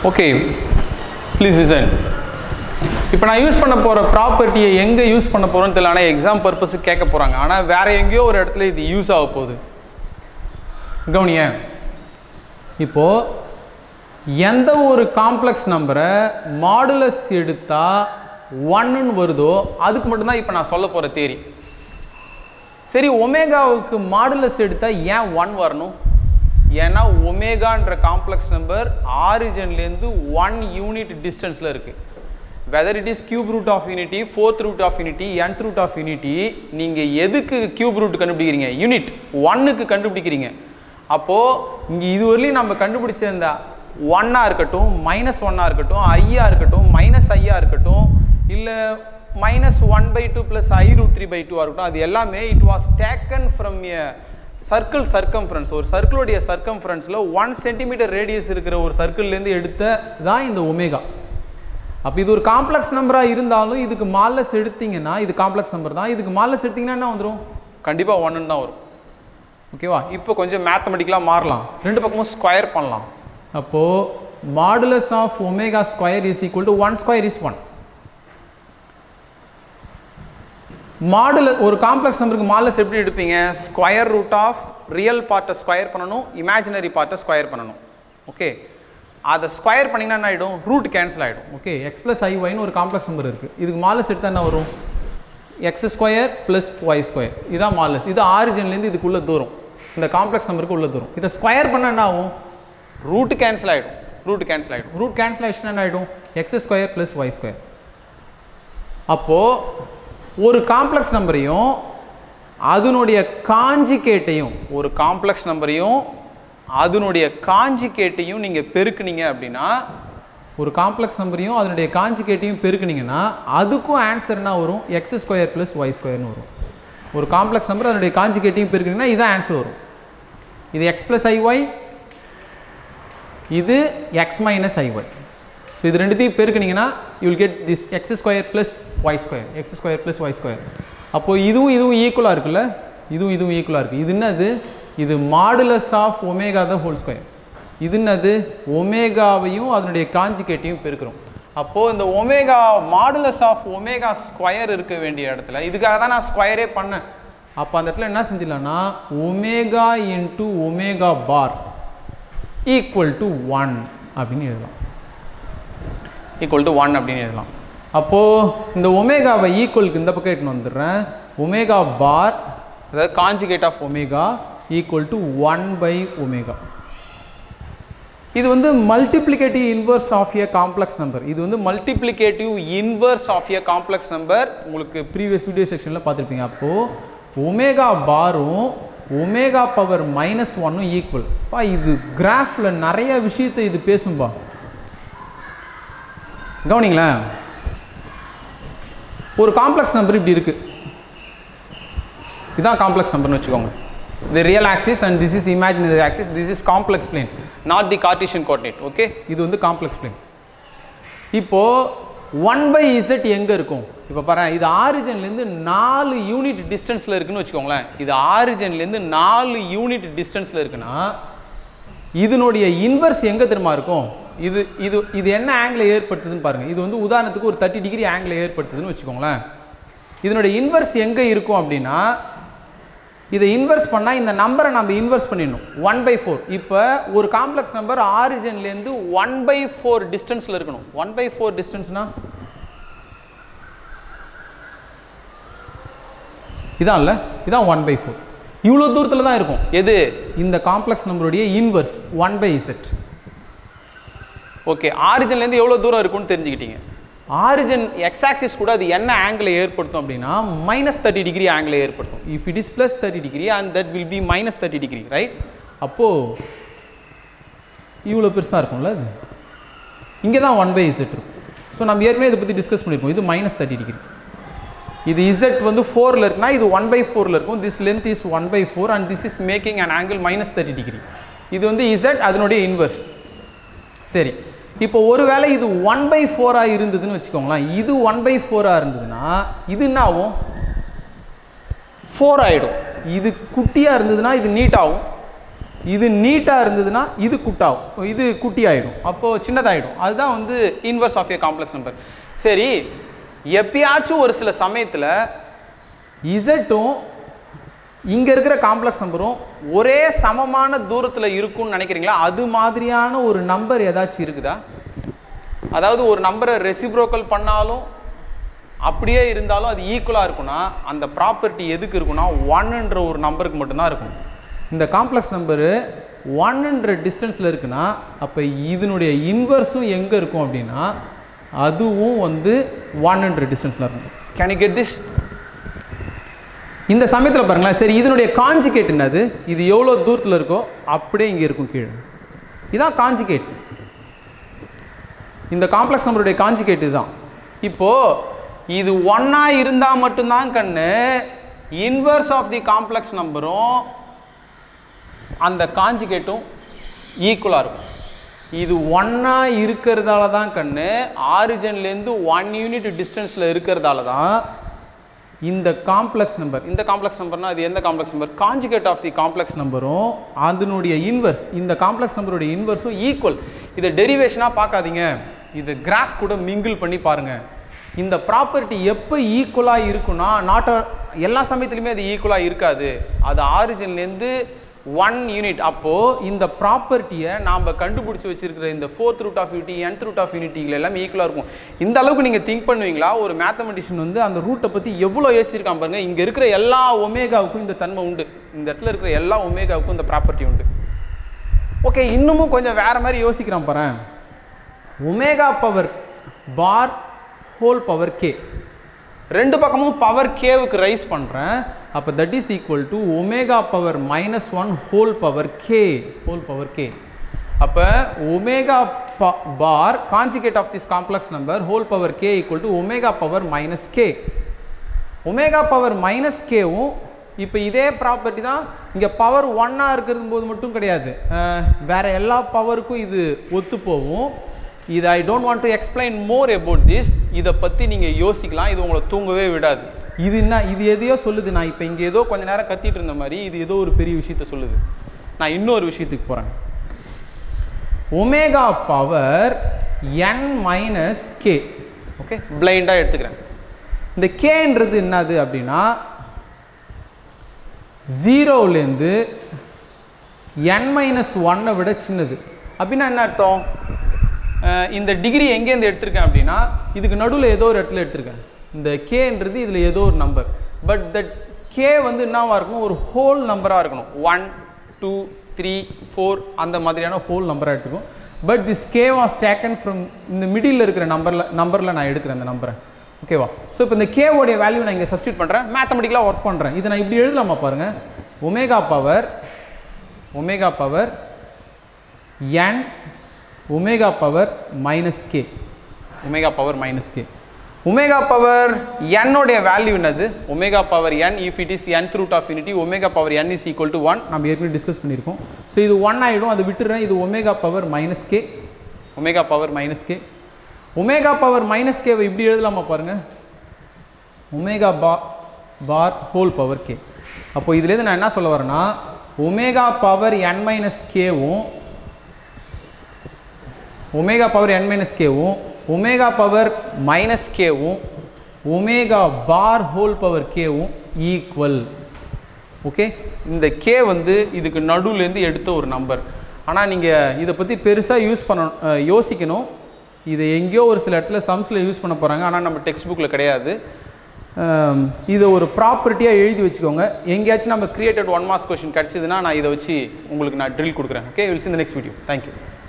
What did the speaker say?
okay please listen இப்போ நான் use பண்ண போகிற ப்ராப்பர்ட்டியை எங்கே யூஸ் பண்ண போகிறோன்னு தெரியல ஆனால் எக்ஸாம் பர்பஸுக்கு கேட்க போகிறாங்க ஆனால் வேறு எங்கேயோ ஒரு இடத்துல இது யூஸ் ஆக போகுது கவனிய இப்போது எந்த ஒரு காம்ப்ளெக்ஸ் நம்பரை மாடுலஸ் எடுத்தால் ஒன்னுன்னு வருதோ அதுக்கு மட்டும்தான் இப்போ நான் சொல்ல போகிற தேரி சரி ஒமேகாவுக்கு மாடுலஸ் எடுத்தால் ஏன் ஒன் வரணும் ஏன்னா ஒமேகான்ற காம்ப்ளெக்ஸ் நம்பர் ஆரிஜன்லேருந்து ஒன் யூனிட் டிஸ்டன்ஸில் இருக்குது whether it is cube root of unity fourth root of unity nth root of unity நீங்கள் எதுக்கு கியூப் ரூட் கண்டுபிடிக்கிறீங்க யூனிட் ஒன்னுக்கு கண்டுபிடிக்கிறீங்க அப்போது இங்கே இதுவரையிலும் நம்ம கண்டுபிடிச்ச இந்த ஒன்னாக இருக்கட்டும் மைனஸ் ஒன்னாக இருக்கட்டும் ஐயா இருக்கட்டும் மைனஸ் ஐயா இருக்கட்டும் இல்லை minus one by two plus i root three by டூவாக இருக்கட்டும் அது எல்லாமே it was taken from a circle circumference ஒரு சர்க்கிளுடைய சர்க்கம்ஃபரன்ஸில் ஒன் சென்டிமீட்டர் ரேடியஸ் இருக்கிற ஒரு சர்க்கிள்லேருந்து எடுத்த தான் இந்த ஒமேகா அப்போ இது ஒரு காம்ப்ளெக்ஸ் நம்பராக இருந்தாலும் இதுக்கு மாலஸ் எடுத்தீங்கன்னா இது காம்ப்ளெக்ஸ் நம்பர் தான் இதுக்கு மாலஸ் எடுத்தீங்கன்னா என்ன வந்துடும் கண்டிப்பாக ஒன்று தான் வரும் ஓகேவா இப்போ கொஞ்சம் மேத்தமெட்டிக்கலாக மாறலாம் ரெண்டு பக்கமும் ஸ்கொயர் பண்ணலாம் அப்போது modulus of omega square is equal to one square is one மாடுல ஒரு காம்ப்ளெக்ஸ் நம்பருக்கு மாடலஸ் எப்படி எடுப்பீங்க ஸ்கொயர் ரூட் ஆஃப் ரியல் பார்ட்டை ஸ்கொயர் பண்ணணும் இமேஜினரி பார்ட்டை ஸ்கொயர் பண்ணணும் ஓகே அதை ஸ்கொயர் பண்ணிங்கன்னா என்ன ஆகிடும் ரூட் கேன்சல் ஆகிடும் ஓகே எக்ஸ் ப்ளஸ் ஐ ஒய்னு ஒரு காம்ப்ளெக்ஸ் நம்பர் இருக்குது இதுக்கு மாடலஸ் எடுத்தால் என்ன வரும் x square plus y square இதுதான் மாடலஸ் இது ஆரிஜின்லேருந்து இதுக்குள்ள தூரம் இந்த காம்ப்ளெக்ஸ் நம்பருக்கு உள்ள தூரம் இதை ஸ்கொயர் பண்ண என்ன ஆகும் ரூட் கேன்சல் ஆகிடும் ரூட் கேன்சல் ஆகிடும் ரூட் கேன்சல் ஆகிடுச்சுன்னா என்ன ஆகிடும் x square plus y square அப்போது ஒரு காம்ப்ளெக்ஸ் நம்பரையும் அதனுடைய காஞ்சிகேட்டையும் ஒரு காம்ப்ளெக்ஸ் நம்பரையும் அதனுடைய காஞ்சிகேட்டையும் நீங்கள் பெருக்குனீங்க அப்படின்னா ஒரு காம்ப்ளெக்ஸ் நம்பரையும் அதனுடைய காஞ்சிகேட்டையும் பெருக்குனீங்கன்னா அதுக்கும் ஆன்சர் என்ன வரும் எக்ஸ் ஸ்கொயர் ப்ளஸ் ஒய் ஸ்கொயர்னு வரும் ஒரு காம்ப்ளெக்ஸ் நம்பர் அதனுடைய காஞ்சிகேட்டையும் பெருக்குனீங்கன்னா இதான் ஆன்சர் வரும் இது எக்ஸ் ப்ளஸ் ஐஒய் இது எக்ஸ் மைனஸ் ஐஒய் ஸோ இது ரெண்டுத்தையும் பெருக்குனீங்கன்னா you will get this x square plus y square x square plus y square அப்போது இதுவும் இதுவும் ஈக்குவலாக இருக்குல்ல இதுவும் இதுவும் ஈக்குவலாக இருக்குது இது என்னது இது modulus of omega the whole square இது என்னது ஒமேகாவையும் அதனுடைய காஞ்சிகேட்டையும் பெருக்கிறோம் அப்போது இந்த omega modulus of omega square இருக்க வேண்டிய இடத்துல இதுக்காக தான் நான் ஸ்கொயரே பண்ணேன் அப்போ அந்த இடத்துல என்ன செஞ்சிடலாம்னா omega into omega bar equal to one அப்படின்னு எழுதலாம் ஈக்குவல் டு ஒன் அப்படின்னு எழுதலாம் அப்போது இந்த ஒமேகாவை ஈக்குவலுக்கு இந்த பக்கம் எடுத்துன்னு வந்துடுறேன் ஒமேகா பார் அதாவது conjugate of omega equal to one by omega இது வந்து multiplicative inverse of a complex number இது வந்து multiplicative inverse of a complex number உங்களுக்கு ப்ரீவியஸ் வீடியோ செக்ஷனில் பார்த்துருப்பீங்க அப்போது ஒமேகா பாரும் ஒமேகா பவர் மைனஸ் ஒன்னும் ஈக்குவல் பா இது கிராஃபில் நிறைய விஷயத்தை இது பேசும்பா கவனிங்களேன் ஒரு காம்ப்ளெக்ஸ் நம்பர் இப்படி இருக்கு இதுதான் காம்ப்ளெக்ஸ் நம்பர்னு வச்சுக்கோங்க இது real axis and this is imaginary axis this is complex plane not the Cartesian coordinate okay இது வந்து காம்ப்ளெக்ஸ் பிளேன் இப்போ ஒன் பை இசட் எங்கே இருக்கும் இப்போ பாரு இது ஆரிஜன்லேருந்து நாலு யூனிட் டிஸ்டன்ஸில் இருக்குன்னு வச்சுக்கோங்களேன் இது ஆரிஜன்லேருந்து நாலு யூனிட் டிஸ்டன்ஸில் இருக்குன்னா இதனுடைய இன்வர்ஸ் எங்கே தெரியுமா இருக்கும் இது இது இது என்ன ஆங்கிளை ஏற்படுத்துதுன்னு பாருங்கள் இது வந்து உதாரணத்துக்கு ஒரு தேர்ட்டி டிகிரி ஆங்கிளை ஏற்படுத்துதுன்னு வச்சுக்கோங்களேன் இதனுடைய இன்வர்ஸ் எங்கே இருக்கும் அப்படின்னா இதை இன்வெர்ஸ் பண்ணால் இந்த நம்பரை நம்ம இன்வெர்ஸ் பண்ணிடணும் ஒன் பை ஃபோர் இப்போ ஒரு காம்ப்ளெக்ஸ் நம்பர் ஆரிஜின்லேருந்து ஒன் பை ஃபோர் டிஸ்டன்ஸில் இருக்கணும் ஒன் பை ஃபோர் டிஸ்டன்ஸ்னா இதான் இல்லை இதான் ஒன் பை ஃபோர் இவ்வளோ தூரத்தில் தான் இருக்கும் எது இந்த காம்ப்ளெக்ஸ் நம்பருடைய inverse one by z okay ஆரிஜின்லேருந்து எவ்வளோ தூரம் இருக்கும்னு தெரிஞ்சுக்கிட்டீங்க ஆரிஜின் எக்ஸ் ஆக்சிஸ் கூட அது என்ன ஆங்கிளை ஏற்படுத்தும் அப்படின்னா மைனஸ் தேர்ட்டி டிகிரி ஆங்கிளை ஏற்படுத்தும் if it is plus thirty degree and that will be minus thirty degree right அப்போது இவ்வளோ பெருசாக இருக்கும்ல அது இங்கே தான் ஒன் பை இசட் இருக்கும் ஸோ நம்ம ஏற்கனவே இதை பற்றி டிஸ்கஸ் பண்ணியிருக்கோம் இது மைனஸ் தேர்ட்டி டிகிரி இது இசட் வந்து ஃபோரில் இருக்குன்னா இது ஒன் பை ஃபோரில் இருக்கும் this length is one by four and this is making an angle minus thirty degree இது வந்து இசட் அதனுடைய இன்வர்ஸ் சரி இப்போ ஒருவேளை இது ஒன் பை ஃபோராக இருந்ததுன்னு வச்சுக்கோங்களேன் இது ஒன் பை ஃபோராக இருந்ததுன்னா இது என்ன ஆகும் ஃபோர் ஆகிடும் இது குட்டியாக இருந்ததுன்னா இது நீட் ஆகும் இது நீட்டாக இருந்ததுன்னா இது குட்டாகும் இது குட்டி ஆகிடும் அப்போது சின்னதாகிடும் அதுதான் வந்து inverse of a complex number சரி எப்பயாச்சும் ஒரு சில சமயத்தில் இசட்டும் இங்கே இருக்கிற காம்ப்ளெக்ஸ் நம்பரும் ஒரே சமமான தூரத்தில் இருக்கும்னு நினைக்கிறீங்களா அது மாதிரியான ஒரு நம்பர் ஏதாச்சும் இருக்குதா அதாவது ஒரு நம்பரை ரெசிப்ரோக்கல் பண்ணாலும் அப்படியே இருந்தாலும் அது ஈக்குவலாக இருக்கும்னா அந்த ப்ராப்பர்ட்டி எதுக்கு இருக்கும்னா ஒன்ன்ற ஒரு நம்பருக்கு மட்டும்தான் இருக்கும் இந்த காம்ப்ளெக்ஸ் நம்பரு ஒன்ன்ற டிஸ்டன்ஸில் இருக்குன்னா அப்போ இதனுடைய இன்வர்ஸும் எங்கே இருக்கும் அப்படின்னா அதுவும் வந்து ஒன்ன்ற டிஸ்டன்ஸில் இருக்கும் கேன் யூ கெட் திஸ் இந்த சமயத்தில் பாருங்களேன் சரி இதனுடைய காஞ்சிகேட் என்னது இது எவ்வளோ தூரத்தில் இருக்கோ அப்படியே இங்கே இருக்கும் கீழே இதான் காஞ்சிகேட் இந்த காம்ப்ளெக்ஸ் நம்பருடைய காஞ்சிகேட் இதுதான் இப்போது இது ஒன்றா இருந்தால் மட்டும்தான் கண்ணு இன்வர்ஸ் ஆஃப் தி காம்ப்ளெக்ஸ் நம்பரும் அந்த காஞ்சிகேட்டும் ஈக்குவலாக இருக்கும் இது ஒன்றா இருக்கிறதால தான் கண்ணு ஆரிஜன்லேருந்து ஒன் யூனிட் டிஸ்டன்ஸில் இருக்கிறதால தான் இந்த காம்ப்ளெக்ஸ் நம்பர் இந்த காம்ப்ளெக்ஸ் நம்பர்னா அது எந்த complex number conjugate of the complex நம்பரும் அதனுடைய இன்வர்ஸ் இந்த காம்ப்ளெக்ஸ் நம்பருடைய இன்வர்ஸும் ஈக்குவல் இதை டெரிவேஷனாக பார்க்காதீங்க இது கிராஃப் கூட மிங்கிள் பண்ணி பாருங்க இந்த ப்ராப்பர்ட்டி எப்போ ஈக்குவலாக இருக்குன்னா நாட் எல்லா சமயத்துலையுமே அது ஈக்குவலாக இருக்காது அது ஆரிஜின்லேருந்து ஒன் யூனிட் அப்போது இந்த ப்ராப்பர்ட்டியை நாம் கண்டுபிடிச்சி வச்சிருக்கிற இந்த fourth root of unity nth root of யூனிட்டிகள் எல்லாமே ஈக்குவலாக இருக்கும் இந்த அளவுக்கு நீங்கள் திங்க் பண்ணுவீங்களா ஒரு மேத்தமெட்டிஷியன் வந்து அந்த ரூட்டை பற்றி எவ்வளோ யோசிச்சிருக்கான் பாருங்க இங்கே இருக்கிற எல்லா ஒமேகாவுக்கும் இந்த தன்மை உண்டு இந்த இடத்துல இருக்கிற எல்லா ஒமேகாவுக்கும் இந்த ப்ராப்பர்ட்டி உண்டு ஓகே இன்னமும் கொஞ்சம் வேறு மாதிரி யோசிக்கிறான் பாரு omega power bar whole power k ரெண்டு பக்கமும் பவர் கேவுக்கு ரைஸ் பண்ணுறேன் அப்போ that is equal to omega power minus one whole power k whole power k அப்போ omega bar conjugate of this complex number whole power k equal to omega power minus k omega power minus கேவும் இப்போ இதே property தான் இங்கே power ஒன்னாக இருக்கிறது போது மட்டும் கிடையாது அஹ், வேற எல்லா பவருக்கும் இது ஒத்து போகும் இது I don't want to explain more about this இதை பற்றி நீங்கள் யோசிக்கலாம் இது உங்களை தூங்கவே விடாது இது என்ன இது எதையோ சொல்லுது நான் இப்போ இங்கே ஏதோ கொஞ்ச நேரம் கத்திட்டு இருந்த மாதிரி இது ஏதோ ஒரு பெரிய விஷயத்த சொல்லுது நான் இன்னொரு விஷயத்துக்கு போகிறேன் omega power n minus k okay பிளைண்டாக எடுத்துக்கிறேன் இந்த கேன்றது என்னது அப்படின்னா ஜீரோலேருந்து என் மைனஸ் ஒன்னை விட சின்னது அப்படின்னா என்ன அர்த்தம் அஹ் இந்த டிகிரி எங்கேருந்து எடுத்திருக்கேன் அப்படின்னா இதுக்கு நடுவில் ஏதோ ஒரு இடத்துல எடுத்திருக்கேன் இந்த கேன்றது இதில் ஏதோ ஒரு நம்பர் பட் தட் கே வந்து என்னவா இருக்கணும் ஒரு ஹோல் நம்பராக இருக்கணும் ஒன் டூ த்ரீ ஃபோர் அந்த மாதிரியான ஹோல் நம்பராக எடுத்துக்கும் but this k was taken from இந்த மிடில் இருக்கிற நம்பரில் நம்பரில் நான் எடுக்கிறேன் அந்த நம்பரை ஓகேவா ஸோ இப்போ இந்த கேவோடைய வேல்யூ நான் இங்கே சப்ஸ்டியூட் பண்ணுறேன் மேத்தமெட்டிக்கலாக ஒர்க் பண்ணுறேன் இதை நான் இப்படி எழுதலாமா பாருங்கள் omega power omega power n omega power minus k omega power minus k omega power என்னுடைய வேல்யூ என்னது omega power n if it is nth root of unity omega power n is equal to 1 நம்ம ஏற்கனவே discuss பண்ணியிருக்கோம் so இது one ஆகிடும் அதை விட்டுறேன் இது omega power minus k omega power minus k omega power minus கேவை இப்படி எழுதலாமா பாருங்க ஒமேகா பா பார் ஹோல் பவர் கே அப்போ இதுலேருந்து நான் என்ன சொல்ல வரேன்னா ஒமேகா பவர் என் மைனஸ் கேவும் ஒமேகா பவர் என் மைனஸ் கேவும் ஒமேகா பவர் மைனஸ் கேவும் ஒமேகா பார் ஹோல் பவர் கேவும் ஈக்குவல் ஓகே இந்த கே வந்து இதுக்கு நடுவுலேருந்து எடுத்த ஒரு நம்பர் ஆனால் நீங்கள் இதை பற்றி பெருசாக யூஸ் பண்ண அஹ், யோசிக்கணும் இதை எங்கேயோ ஒரு சில இடத்துல சம்ஸில் யூஸ் பண்ண போகிறாங்க ஆனால் நம்ம டெக்ஸ்ட் புக்கில் கிடையாது அம், இதை ஒரு ப்ராப்பர்ட்டியாக எழுதி வச்சுக்கோங்க எங்கேயாச்சும் நம்ம கிரியேட்டட் ஒன் மார்க்ஸ் கொஷின் கிடச்சிதுன்னா நான் இதை வச்சு உங்களுக்கு நான் ட்ரில் கொடுக்குறேன் ஓகே வில் சி இந்த நெக்ஸ்ட் வீடியோ தேங்க்யூ